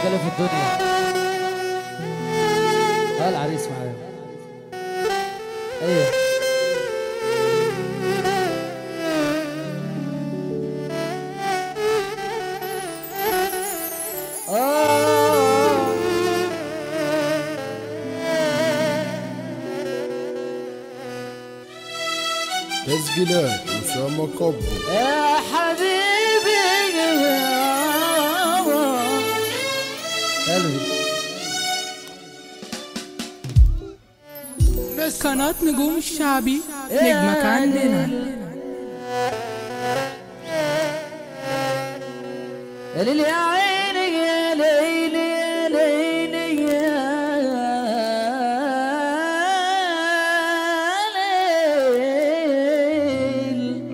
رجاله في الدنيا اه العريس معايا ايوه آه تسجيلات أسامة قبو يا حبيبي قلبي قناة نجوم الشعبي نجمك عندنا يا ليل يا عيني يا ليل يا ليل يا ليل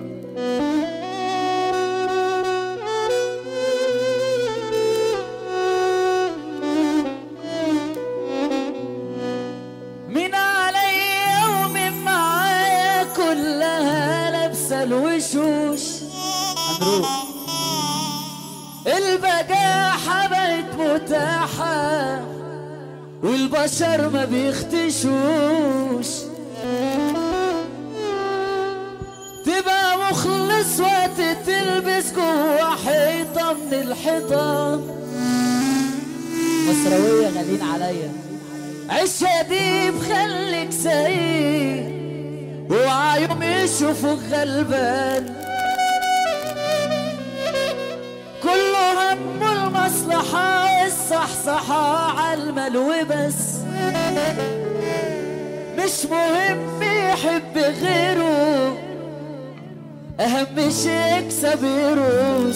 من عليا ومن معايا كلها لابسه الوشوش هنروح البجاحة بقت متاحة والبشر ما بيختشوش تبقى مخلص وقت تلبس جوا حيطة من الحيطان مصروية غالين عليا عيش يا ديب خليك سعيد وعيوم يشوفوك غلبان كله همه المصلحة والصحصحة عالمال وبس مش مهم يحب غيره أهم شي يكسب يروس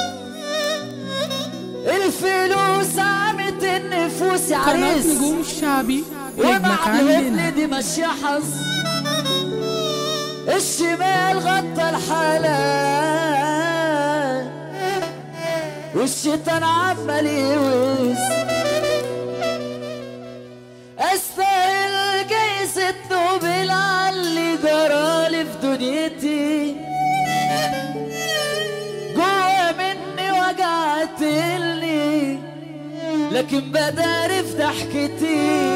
الفلوس عمت النفوس يا قناة عريس نجوم الشعبي نجمك ومع عندنا الابن دي ماشية حظ الشمال غطى الحلال والشيطان عمال يوز استاهل جايزة نوبل على اللي جرالي في دنيتي جوا مني وجعتلي لكن بداري في ضحكتي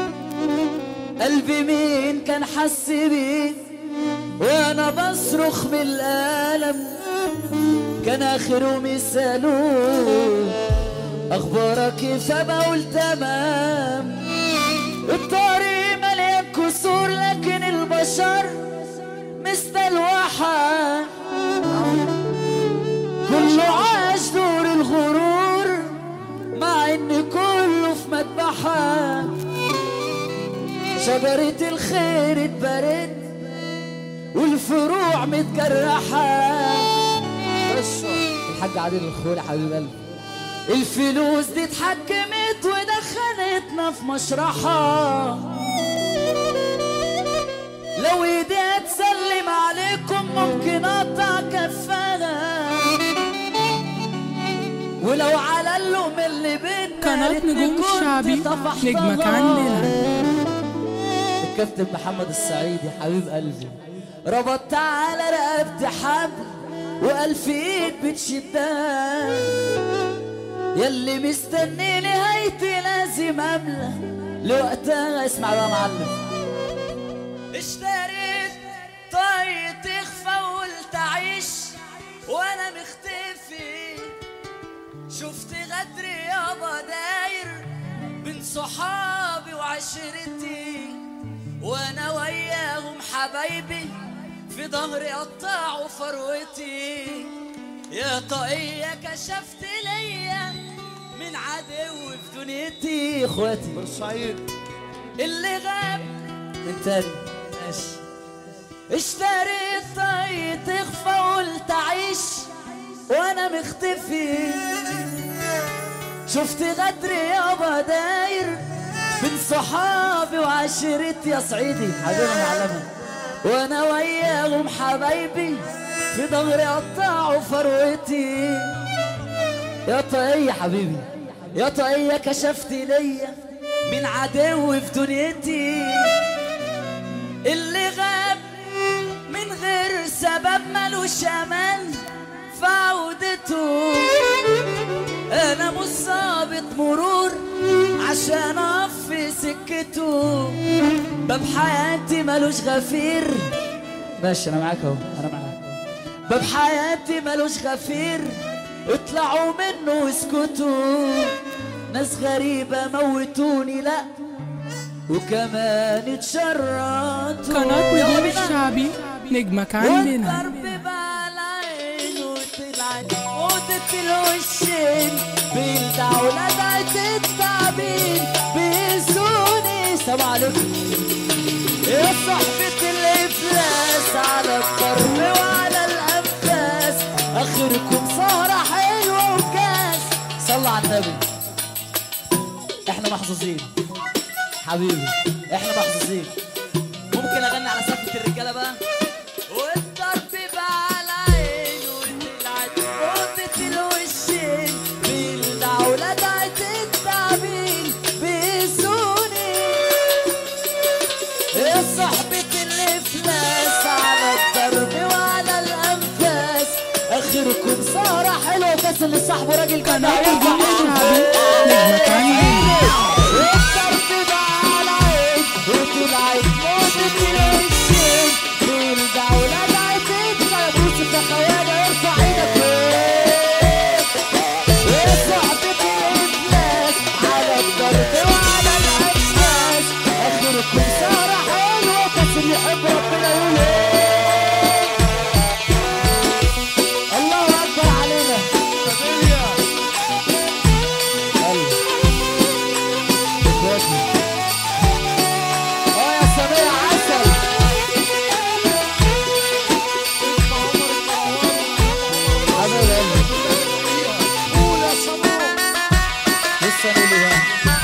قلبي مين كان حس بيه وانا بصرخ من الالم كان اخرهم يسالوه اخبارك كيف بقول تمام الطريق مليان كسور لكن البشر مستلوحة كله عاش دور الغرور مع ان كله في مذبحة شجرة الخير اتبرد والفروع متجرحة الحاج عادل الخولي حبيب قلبي الفلوس دي اتحكمت ودخلتنا في مشرحة لو ايديها تسلم عليكم ممكن اقطع كفاها ولو على اللوم اللي بينا قناة ريتني نجوم كنت الشعبي طفحتها. نجمك عندنا الكابتن محمد السعيدي حبيب قلبي ربطت على رقبتي حبل وألف ايد بتشدها يلي مستني نهايتي لازم املى لوقتها اسمع بقى يا معلم اشتريت طاقية تخفى وقلت اعيش وانا مختفي شفت غدري يابا داير بين صحابي وعشرتي وانا وياهم حبايبي في ظهري قطعوا فروتي يا طاقية كشفت ليا من عدو في دنيتي اخواتي بورسعيد اللي غاب من تاني ماشي اشتريت طاقية تخفى وقلت اعيش وانا مختفي شفت غدري يابا داير بين صحابي وعشيرتي يا صعيدي حبيبي معلمة وانا وياهم حبايبي في ظهري قطعوا فروتي يا طاقية حبيبي يا طاقية كشفت ليا من عدو في دنيتي اللي غاب من غير سبب ملوش امان في عودته انا مش ظابط عشان اقف في سكته باب حياتي ملوش غفير ماشي انا معاك اهو انا معاك باب حياتي ملوش غفير اطلعوا منه واسكتوا ناس غريبة موتوني لا وكمان اتشردوا قناة يلا نجوم بينا. الشعبي نجمك عندنا والضرب بقى العين وطلعت موتة الوشين بيلدع ولدعت التعبين بيسوني سلام عليكم يا صحبة الإفلاس على الضرب وعلى الأنفاس آخركم سهرة حلوة وكاس صلى على النبي احنا محظوظين حبيبي احنا محظوظين ممكن اغني على سقفة الرجالة بقى والضرب بقى على عينه وطلعت موتة الوشين بيلدع ولدعت التعبين بيسوني يا صحبة الإفلاس على الضرب وعلى الأنفاس آخركم سهرة حلوة كاس اللي صاحبه راجل كان قناة هيرفع نجوم ايده الشعبي نجمك عندنا والضرب بقى على عين وطلعت موتة الوشين بيلدع ولدعت التعبين تخيل ارفع ايدك يا صحبة الإفلاس على الضرب وعلى الأنفاس آخركم سهرة حلوة بس اللي يحب ربنا يقول إيه الله أكبر علينا أيوة. إخواتي. آه يا سميع عسل حبيب قلبي لسه نقول بقى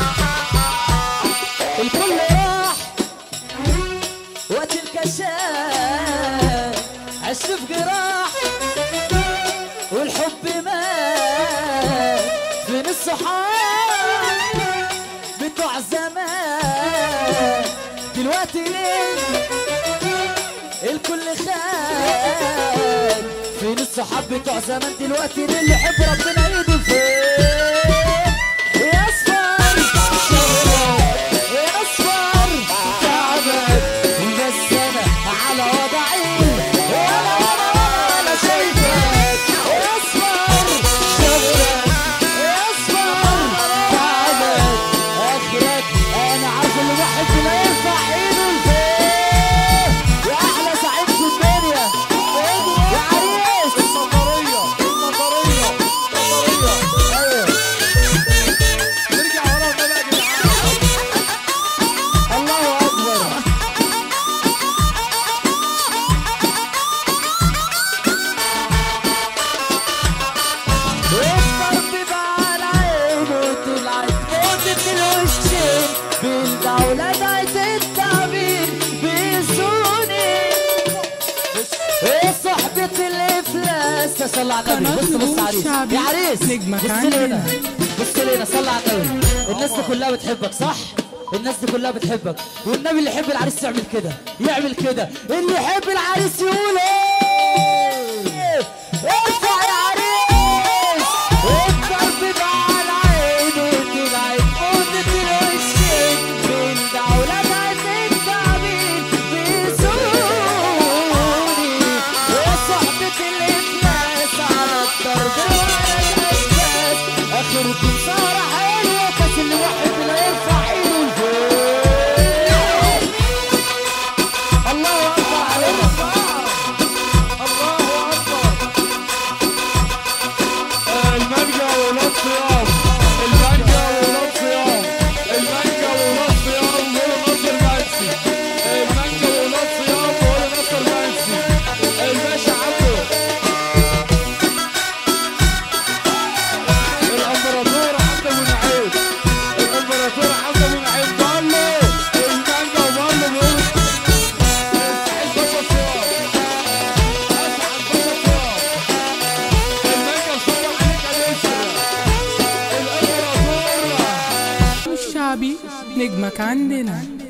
الكل راح وقت الكشاف عشت في جراح والحب مات فين الصحاب بتوع زمان دلوقتي ليه الكل خان فين الصحاب بتوع زمان دلوقتي ليه اللي يحب ربنا ايده فين يا اصفر يا اصفر تعبت بس انا على وضعي ولا ولا ولا ولا شايفك يا اصفر شغلك يا اصفر تعبت اخرك انا عارف اللي واحد لا يرفع ايده لفوق يا احلى سعيد في الدنيا يا عريس النظرية النظرية النظرية ايوه نرجع ورا بقى يا جدعان الله اكبر والضرب بقى على عينه طلعت موتة الوشين بالدولة دعت التعبير بيسوني ايه صحبة الافلاس صلى على النبي قناة بص بص نجوم عريس الشعبي يا عريس نجمك بص عندنا. لنا بص لنا صلى على النبي الناس دي كلها بتحبك صح الناس دي كلها بتحبك والنبي اللي يحب العريس يعمل كده يعمل كده اللي يحب العريس يقول ايه ارفع يا عريس الضرب بقى على عينه طلعت موتة الوشين بين دولة دعت التعبين بيسوني يا صحبة الإفلاس على الضرب وعلى الأساس آخركم سهرة حلوة بس اللي واحد لا يرفع ايده لفوق الله أكبر علينا الله أكبر المانجا ولاد صيام المانجا ولاد صيام المانجا ولاد صيام ولا نصر منسي المانجا ولاد صيام ولا نصر منسي الباشا عبده الامبراطور حمد ابو نعيم الامبراطور حمد ابو نعيم بالو المانجا وبالو بيقول سعيد باشا صيام اسعد باشا صيام المانجا صبح عليك الاسر الامبراطور الشعبي نجمك عندنا